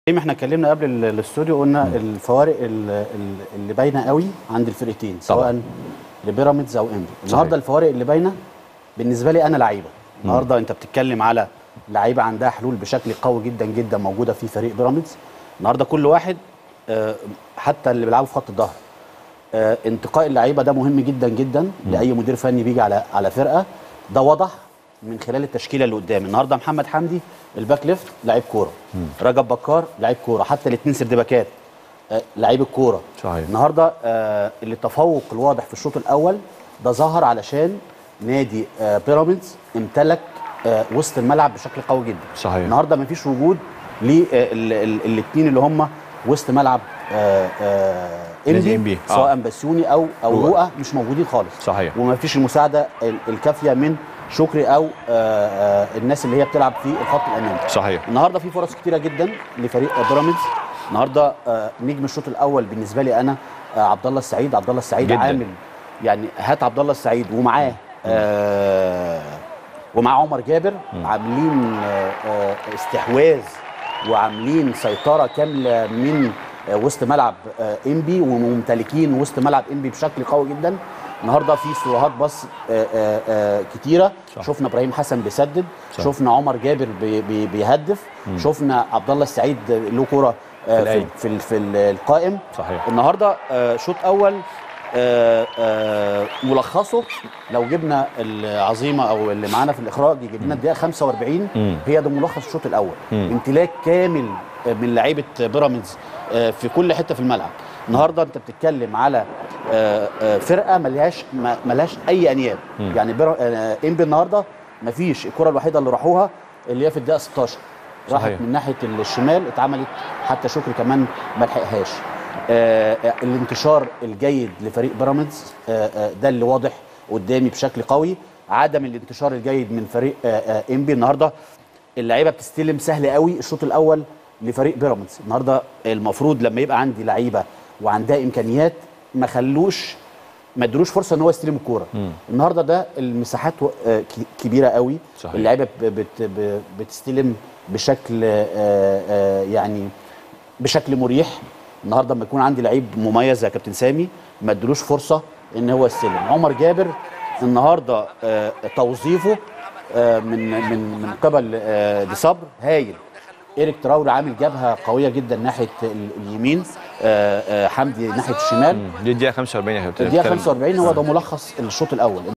زي ما احنا اتكلمنا قبل ال- الاستوديو قلنا الفوارق ال- ال- اللي باينه قوي عند الفرقتين سواء لبيراميدز او انبي النهارده الفوارق اللي باينه بالنسبه لي انا لعيبه النهارده انت بتتكلم على لعيبه عندها حلول بشكل قوي جدا جدا موجوده في فريق بيراميدز النهارده كل واحد آه، حتى اللي بيلعبوا في خط الظهر آه، انتقاء اللعيبه ده مهم جدا جدا لاي مدير فني بيجي على على فرقه ده وضح من خلال التشكيله اللي قدام النهارده محمد حمدي الباك ليفت لعيب كوره رجب بكار لعيب كوره حتى الاثنين سردباكات آه، لعيب الكوره صحيح. النهارده آه، اللي التفوق الواضح في الشوط الاول ده ظهر علشان نادي آه، بيراميدز امتلك آه، وسط الملعب بشكل قوي جدا صحيح. النهارده مفيش وجود للاثنين اللي هم وسط ملعب آه، آه، نادي انبي إنبي. آه. سواء بسيوني او او رؤى. رؤى مش موجودين خالص صحيح. وما فيش المساعده ال- الكافيه من شكري او آه، آه، الناس اللي هي بتلعب في الخط الامامي صحيح. النهارده في فرص كتيره جدا لفريق بيراميدز النهارده آه، نجم الشوط الاول بالنسبه لي انا آه، عبد الله السعيد عبد الله السعيد جداً. عامل يعني هات عبد الله السعيد ومعاه آه ومع عمر جابر عاملين آه، آه، استحواذ وعاملين سيطره كامله من آه، وسط ملعب آه، انبي وممتلكين وسط ملعب انبي بشكل قوي جدا النهارده في سروهات بص آه، آه، آه، كتيره صح. شفنا ابراهيم حسن بيسدد صح. شفنا عمر جابر بي بي بيهدف شفنا عبد الله السعيد له كوره آه، في في القايم. في, في القائم صحيح. النهارده آه، شوط اول آه، آه، ملخصه لو جبنا العظيمه او اللي معانا في الاخراج يجيب لنا الدقيقه 45 مم. هي ده ملخص الشوط الاول مم. امتلاك كامل آه، من لعيبه بيراميدز آه، في كل حته في الملعب النهارده انت بتتكلم على آه، آه، فرقه ملهاش ما- ملهاش اي انياب يعني بيرا- آه، انبي النهارده مفيش الكره الوحيده اللي راحوها اللي هي في الدقيقه 16 راحت صحيح. من ناحيه الشمال اتعملت حتى شكري كمان ما لحقهاش آه، آه، الانتشار الجيد لفريق بيراميدز آه، آه، ده اللي واضح قدامي بشكل قوي عدم الانتشار الجيد من فريق آه، آه، انبي النهارده اللعيبه بتستلم سهل قوي الشوط الاول لفريق بيراميدز النهارده المفروض لما يبقى عندي لعيبه وعندها امكانيات ما خلوش ما ادروش فرصه ان هو يستلم الكوره النهارده ده المساحات و- آه، ك- كبيره قوي صحيح. اللعيبه ب- بت ب- بتستلم بشكل آه، آه، يعني بشكل مريح النهارده لما يكون عندي لعيب مميز زي كابتن سامي ما ادلوش فرصه ان هو يستلم عمر جابر النهارده آه، توظيفه آه، من من من قبل آه، دي صبر هايل ايريك تراوري عامل جبهه قويه جدا ناحيه ال- اليمين آه، آه، حمدي ناحيه الشمال دي الدقيقه 45 يا كابتن الدقيقه بتتكلم. 45 هو ده ملخص الشوط الاول